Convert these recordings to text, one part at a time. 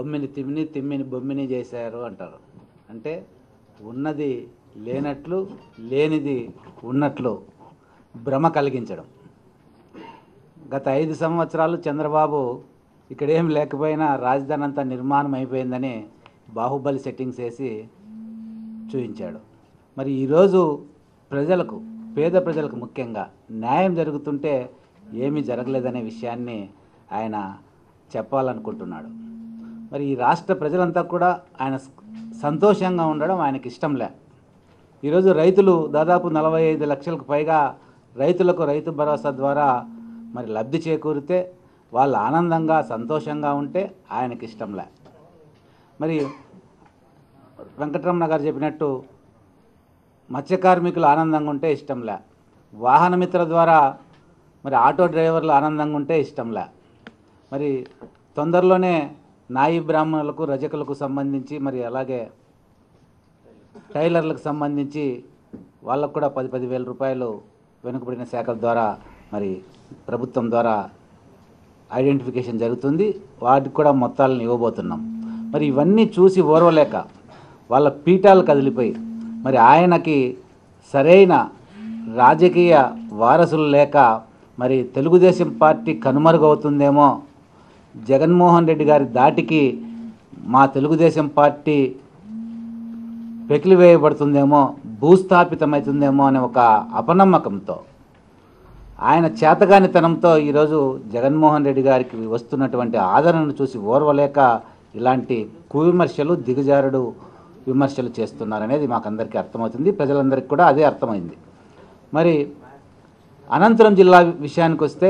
బొమ్మిని తిమ్మిని తిమ్మిని బొమ్మిని చేశారు అంటారు అంటే ఉన్నది లేనట్లు లేనిది ఉన్నట్లు భ్రమ కలిగించడం గత ఐదు సంవత్సరాలు చంద్రబాబు ఇక్కడ ఏం లేకపోయినా రాజధాని అంతా నిర్మాణం అయిపోయిందని బాహుబలి సెట్టింగ్స్ వేసి చూపించాడు మరి ఈరోజు ప్రజలకు పేద ప్రజలకు ముఖ్యంగా న్యాయం జరుగుతుంటే ఏమీ జరగలేదనే విషయాన్ని ఆయన చెప్పాలనుకుంటున్నాడు మరి ఈ రాష్ట్ర ప్రజలంతా కూడా ఆయన స్- సంతోషంగా ఉండడం ఆయనకి ఇష్టంలే ఈరోజు రైతులు దాదాపు నలభై ఐదు లక్షలకు పైగా రైతులకు రైతు భరోసా ద్వారా మరి లబ్ధి చేకూరితే వాళ్ళు ఆనందంగా సంతోషంగా ఉంటే ఆయనకి ఇష్టంలే మరి వెంకటరమణ గారు చెప్పినట్టు మత్స్య కార్మికులు ఆనందంగా ఉంటే ఇష్టంలే వాహనమిత్ర ద్వారా మరి ఆటో డ్రైవర్లు ఆనందంగా ఉంటే ఇష్టంలే మరి తొందరలోనే నాయి బ్రాహ్మణులకు రజకులకు సంబంధించి మరి అలాగే టైలర్లకు సంబంధించి వాళ్ళకు కూడా పది పదివేల రూపాయలు వెనుకబడిన శాఖల ద్వారా మరి ప్రభుత్వం ద్వారా ఐడెంటిఫికేషన్ జరుగుతుంది వాటికి కూడా మొత్తాలను ఇవ్వబోతున్నాం మరి ఇవన్నీ చూసి ఓర్వలేక వాళ్ళ పీఠాలు కదిలిపోయి మరి ఆయనకి సరైన రాజకీయ వారసులు లేక మరి తెలుగుదేశం పార్టీ కనుమరుగవుతుందేమో జగన్మోహన్ రెడ్డి గారి దాటికి మా తెలుగుదేశం పార్టీ పెకిలివేయబడుతుందేమో భూస్థాపితమవుతుందేమో అనే ఒక అపనమ్మకంతో ఆయన చేతగానితనంతో ఈరోజు జగన్మోహన్ రెడ్డి గారికి వస్తున్నటువంటి ఆదరణను చూసి ఓర్వలేక ఇలాంటి కువిమర్శలు దిగజారుడు విమర్శలు చేస్తున్నారనేది మాకందరికీ అర్థమవుతుంది ప్రజలందరికీ కూడా అదే అర్థమైంది మరి అనంతరం జిల్లా విషయానికి వస్తే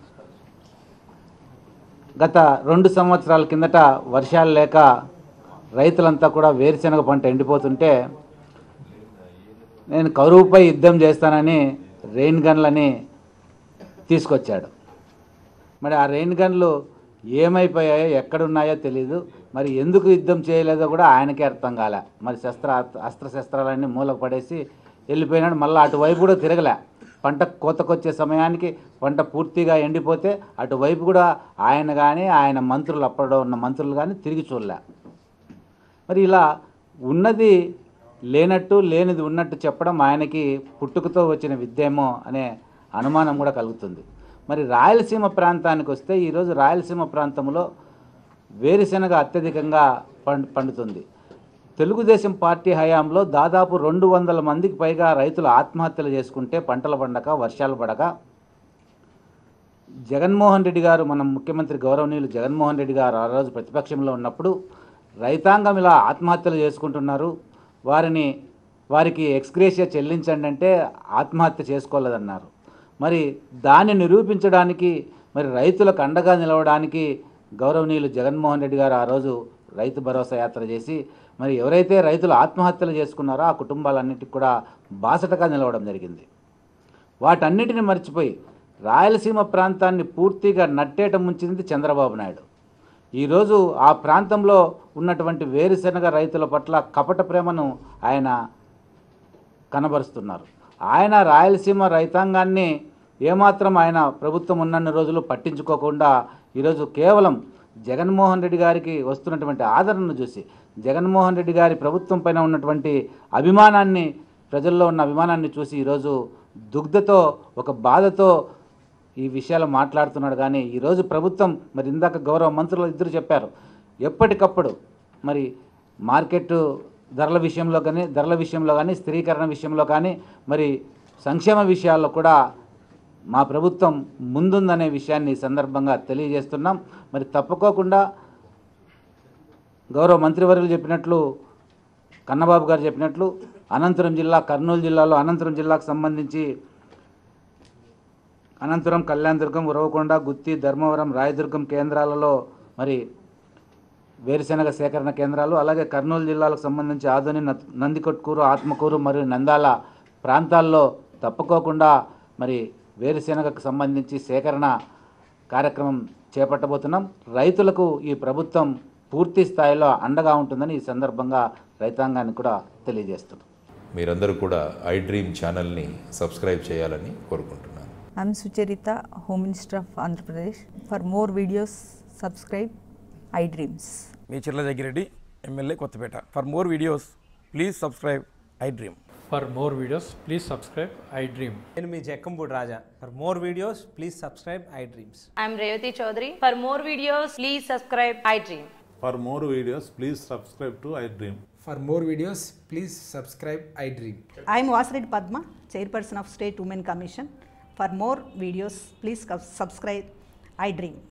గత రెండు సంవత్సరాల కిందట వర్షాలు లేక రైతులంతా కూడా వేరుశనగ పంట ఎండిపోతుంటే నేను కరువుపై యుద్ధం చేస్తానని రెయిన్ గన్లని తీసుకొచ్చాడు మరి ఆ రెయిన్ గన్లు ఏమైపోయాయో ఎక్కడున్నాయో తెలియదు మరి ఎందుకు యుద్ధం చేయలేదో కూడా ఆయనకే అర్థం కాలే మరి శస్త్ర అస్త్రశస్త్రాలన్నీ మూలకు పడేసి వెళ్ళిపోయినాడు మళ్ళీ అటువైపు కూడా తిరగలే పంట కోతకొచ్చే సమయానికి పంట పూర్తిగా ఎండిపోతే అటువైపు కూడా ఆయన కానీ ఆయన మంత్రులు అప్పట్లో ఉన్న మంత్రులు కానీ తిరిగి చూడలే మరి ఇలా ఉన్నది లేనట్టు లేనిది ఉన్నట్టు చెప్పడం ఆయనకి పుట్టుకతో వచ్చిన విద్యేమో అనే అనుమానం కూడా కలుగుతుంది మరి రాయలసీమ ప్రాంతానికి వస్తే ఈరోజు రాయలసీమ ప్రాంతంలో వేరుశెనగ అత్యధికంగా పండు పండుతుంది తెలుగుదేశం పార్టీ హయాంలో దాదాపు రెండు వందల మందికి పైగా రైతులు ఆత్మహత్యలు చేసుకుంటే పంటలు పండక వర్షాలు పడక జగన్మోహన్ రెడ్డి గారు మన ముఖ్యమంత్రి గౌరవనీయులు జగన్మోహన్ రెడ్డి గారు ఆ రోజు ప్రతిపక్షంలో ఉన్నప్పుడు రైతాంగం ఇలా ఆత్మహత్యలు చేసుకుంటున్నారు వారిని వారికి ఎక్స్గ్రేషియా చెల్లించండి అంటే ఆత్మహత్య చేసుకోలేదన్నారు మరి దాన్ని నిరూపించడానికి మరి రైతులకు అండగా నిలవడానికి గౌరవనీయులు జగన్మోహన్ రెడ్డి గారు ఆ రోజు రైతు భరోసా యాత్ర చేసి మరి ఎవరైతే రైతులు ఆత్మహత్యలు చేసుకున్నారో ఆ కుటుంబాలన్నిటికి కూడా బాసటగా నిలవడం జరిగింది వాటన్నిటిని మర్చిపోయి రాయలసీమ ప్రాంతాన్ని పూర్తిగా నట్టేట ముంచింది చంద్రబాబు నాయుడు ఈరోజు ఆ ప్రాంతంలో ఉన్నటువంటి వేరుశెనగ రైతుల పట్ల కపట ప్రేమను ఆయన కనబరుస్తున్నారు ఆయన రాయలసీమ రైతాంగాన్ని ఏమాత్రం ఆయన ప్రభుత్వం ఉన్నన్ని రోజులు పట్టించుకోకుండా ఈరోజు కేవలం జగన్మోహన్ రెడ్డి గారికి వస్తున్నటువంటి ఆదరణను చూసి జగన్మోహన్ రెడ్డి గారి ప్రభుత్వం పైన ఉన్నటువంటి అభిమానాన్ని ప్రజల్లో ఉన్న అభిమానాన్ని చూసి ఈరోజు దుగ్ధతో ఒక బాధతో ఈ విషయాలు మాట్లాడుతున్నాడు కానీ ఈరోజు ప్రభుత్వం మరి ఇందాక గౌరవ మంత్రులు ఇద్దరు చెప్పారు ఎప్పటికప్పుడు మరి మార్కెట్ ధరల విషయంలో కానీ ధరల విషయంలో కానీ స్థిరీకరణ విషయంలో కానీ మరి సంక్షేమ విషయాల్లో కూడా మా ప్రభుత్వం ముందుందనే విషయాన్ని ఈ సందర్భంగా తెలియజేస్తున్నాం మరి తప్పుకోకుండా గౌరవ మంత్రివర్యులు చెప్పినట్లు కన్నబాబు గారు చెప్పినట్లు అనంతపురం జిల్లా కర్నూలు జిల్లాలో అనంతపురం జిల్లాకు సంబంధించి అనంతపురం కళ్యాణదుర్గం ఉరవకొండ గుత్తి ధర్మవరం రాయదుర్గం కేంద్రాలలో మరి వేరుశెనగ సేకరణ కేంద్రాలు అలాగే కర్నూలు జిల్లాలకు సంబంధించి ఆదోని న- నందికొట్కూరు ఆత్మకూరు మరియు నందాల ప్రాంతాల్లో తప్పుకోకుండా మరి వేరుశెనగకు సంబంధించి సేకరణ కార్యక్రమం చేపట్టబోతున్నాం రైతులకు ఈ ప్రభుత్వం పూర్తి స్థాయిలో అండగా ఉంటుందని ఈ సందర్భంగా రైతాంగానికి కూడా తెలియజేస్తున్నాం మీరందరూ కూడా ఐ డ్రీమ్ ఛానల్ని సబ్స్క్రైబ్ చేయాలని కోరుకుంటున్నాను I'm Sucharita, Home Minister of Andhra Pradesh. For more videos, subscribe iDreams. మీ Chirla Jaggi Reddy MLA Kothapeta for more videos please subscribe iDream For more videos, please subscribe I Dream. నేను మీ Jakkampudi Raja for more videos please subscribe iDreams I'm Revati Chaudhary. For more videos, please subscribe iDream. For more videos, please subscribe to iDream. For more videos, please subscribe iDream. I am Vasireddy Padma, Chairperson of State Women Commission. For more videos, please subscribe iDream.